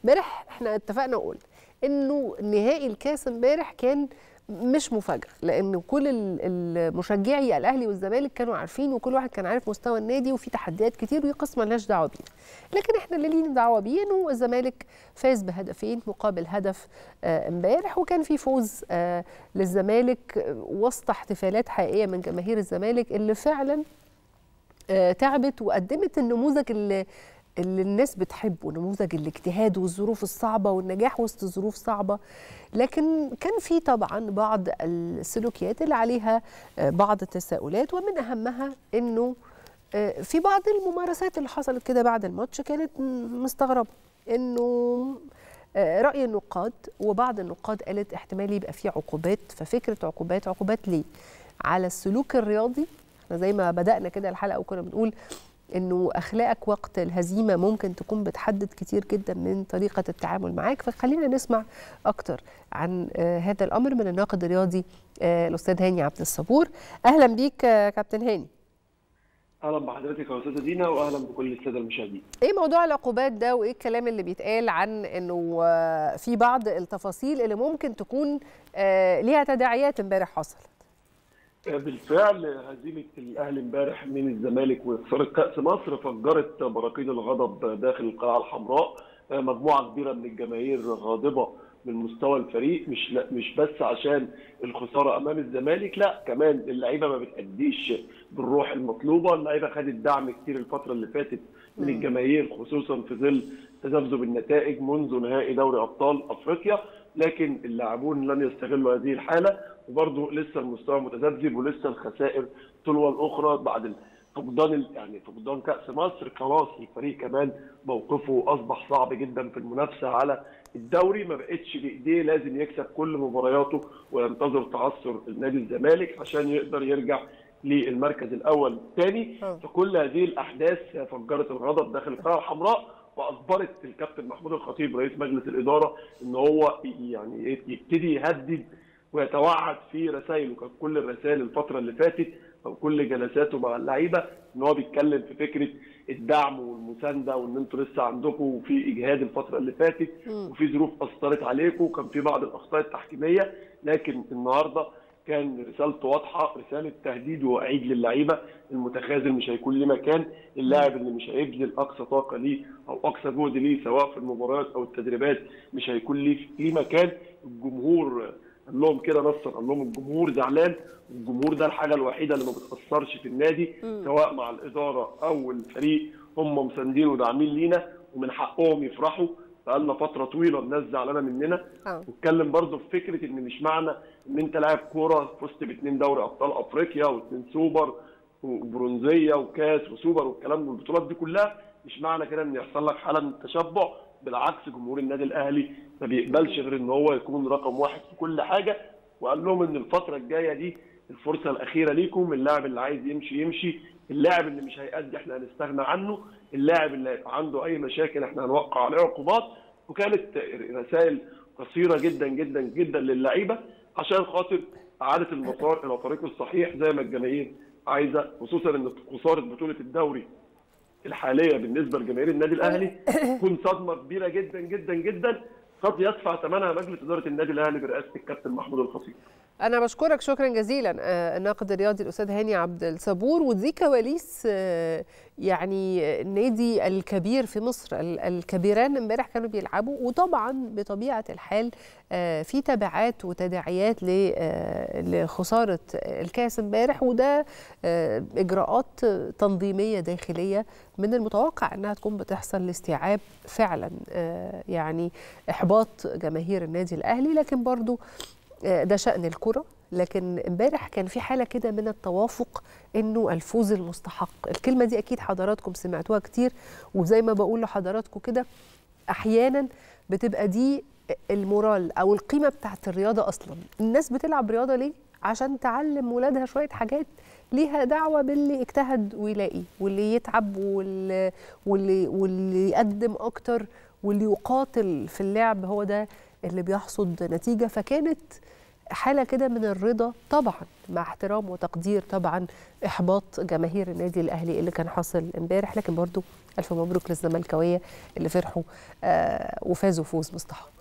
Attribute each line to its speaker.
Speaker 1: امبارح احنا اتفقنا وقلنا انه نهائي الكاس امبارح كان مش مفاجاه لان كل المشجعي الاهلي والزمالك كانوا عارفين وكل واحد كان عارف مستوى النادي وفي تحديات كتير ودي قصه مالهاش دعوه بينا لكن احنا اللي لينا دعوه بيه انه الزمالك فاز بهدفين مقابل هدف امبارح وكان في فوز آه للزمالك وسط احتفالات حقيقيه من جماهير الزمالك اللي فعلا آه تعبت وقدمت النموذج اللي اللي الناس بتحبه نموذج الاجتهاد والظروف الصعبه والنجاح وسط ظروف صعبه لكن كان في طبعا بعض السلوكيات اللي عليها بعض التساؤلات ومن اهمها انه في بعض الممارسات اللي حصلت كده بعد الماتش كانت مستغربه انه راي النقاد وبعض النقاد قالت احتمال يبقى في عقوبات ففكره عقوبات عقوبات ليه على السلوك الرياضي احنا زي ما بدانا كده الحلقه وكنا بنقول انه اخلاقك وقت الهزيمه ممكن تكون بتحدد كتير جدا من طريقه التعامل معاك فخلينا نسمع اكتر عن هذا الامر من الناقد الرياضي الاستاذ هاني عبد الصبور اهلا بيك كابتن هاني
Speaker 2: اهلا بحضرتك يا استاذه دينا واهلا بكل الساده المشاهدين
Speaker 1: ايه موضوع العقوبات ده وايه الكلام اللي بيتقال عن انه في بعض التفاصيل اللي ممكن تكون ليها تداعيات امبارح حصلت
Speaker 2: بالفعل هزيمه الاهلي امبارح من الزمالك وخساره كاس مصر فجرت براكين الغضب داخل القلعه الحمراء مجموعه كبيره من الجماهير غاضبه من مستوى الفريق مش لا مش بس عشان الخساره امام الزمالك لا كمان اللعيبه ما بتاديش بالروح المطلوبه اللعيبه خدت دعم كتير الفتره اللي فاتت من الجماهير خصوصا في ظل تذبذب النتائج منذ نهائي دوري ابطال افريقيا لكن اللاعبون لن يستغلوا هذه الحاله وبرضه لسه المستوى متذبذب ولسه الخسائر تلو الاخرى بعد فقدان يعني فقدان كاس مصر خلاص الفريق كمان موقفه اصبح صعب جدا في المنافسه على الدوري ما بقتش بايديه لازم يكسب كل مبارياته وينتظر تعثر النادي الزمالك عشان يقدر يرجع للمركز الاول الثاني فكل هذه الاحداث فجرت الغضب داخل القلعه الحمراء واجبرت الكابتن محمود الخطيب رئيس مجلس الاداره ان هو يعني يبتدي يهدد ويتوعد في رسائله كانت كل الرسائل الفتره اللي فاتت او كل جلساته مع اللعيبه ان هو بيتكلم في فكره الدعم والمسانده وان انتوا لسه عندكم وفي اجهاد الفتره اللي فاتت وفي ظروف اثرت عليكم وكان في بعض الاخطاء التحكيميه لكن النهارده كان رسالته واضحه رساله تهديد ووعيد للعيبه المتخاذل مش هيكون ليه مكان اللاعب اللي مش هيبذل اقصى طاقه ليه او اقصى جهد ليه سواء في المباريات او التدريبات مش هيكون ليه ليه مكان الجمهور قال لهم كده نصا قال لهم الجمهور زعلان والجمهور ده الحاجه الوحيده اللي ما بتاثرش في النادي م. سواء مع الاداره او الفريق هم مساندين وداعمين لينا ومن حقهم يفرحوا بقالنا فتره طويله الناس زعلانه مننا واتكلم برضه في فكره ان مش معنى ان انت لاعب كوره فزت باثنين دوري ابطال افريقيا واثنين سوبر وبرونزيه وكاس وسوبر والكلام والبطولات دي كلها مش معنى كده ان يحصل لك حاله من التشبع بالعكس جمهور النادي الاهلي ما بيقبلش غير ان هو يكون رقم واحد في كل حاجه وقال لهم ان الفتره الجايه دي الفرصه الاخيره ليكم اللاعب اللي عايز يمشي يمشي اللاعب اللي مش هيأدي احنا هنستغنى عنه اللاعب اللي هيبقى عنده اي مشاكل احنا هنوقع عليه عقوبات وكانت رسائل قصيره جدا جدا جدا للعيبه عشان خاطر اعاده المسار الى طريقه الصحيح زي ما الجماهير عايزه خصوصا ان خساره بطوله الدوري الحاليه بالنسبه لجماهير النادي الاهلي تكون صدمه كبيره جدا جدا جدا قد يدفع ثمنها مجلس اداره النادي الاهلي برئاسه الكابتن محمود الخطيب.
Speaker 1: انا بشكرك شكرا جزيلا الناقد الرياضي الاستاذ هاني عبد الصبور ودي كواليس يعني النادي الكبير في مصر الكبيران امبارح كانوا بيلعبوا وطبعا بطبيعه الحال في تبعات وتداعيات لخساره الكاس امبارح وده اجراءات تنظيميه داخليه من المتوقع انها تكون بتحصل لاستيعاب فعلا يعني احباط جماهير النادي الاهلي لكن برضو ده شأن الكرة لكن امبارح كان في حالة كده من التوافق انه الفوز المستحق الكلمة دي اكيد حضراتكم سمعتوها كتير وزي ما بقول لحضراتكم كده احيانا بتبقى دي المورال او القيمة بتاعت الرياضة اصلا الناس بتلعب رياضة ليه عشان تعلم ولادها شوية حاجات ليها دعوة باللي اجتهد ويلاقي واللي يتعب واللي, واللي, واللي يقدم اكتر واللي يقاتل في اللعب هو ده اللي بيحصد نتيجة فكانت حالة كده من الرضا طبعا مع احترام وتقدير طبعا إحباط جماهير النادي الأهلي اللي كان حاصل امبارح لكن برضو الف مبروك للزملكاويه اللي فرحوا آه وفازوا فوز مستحق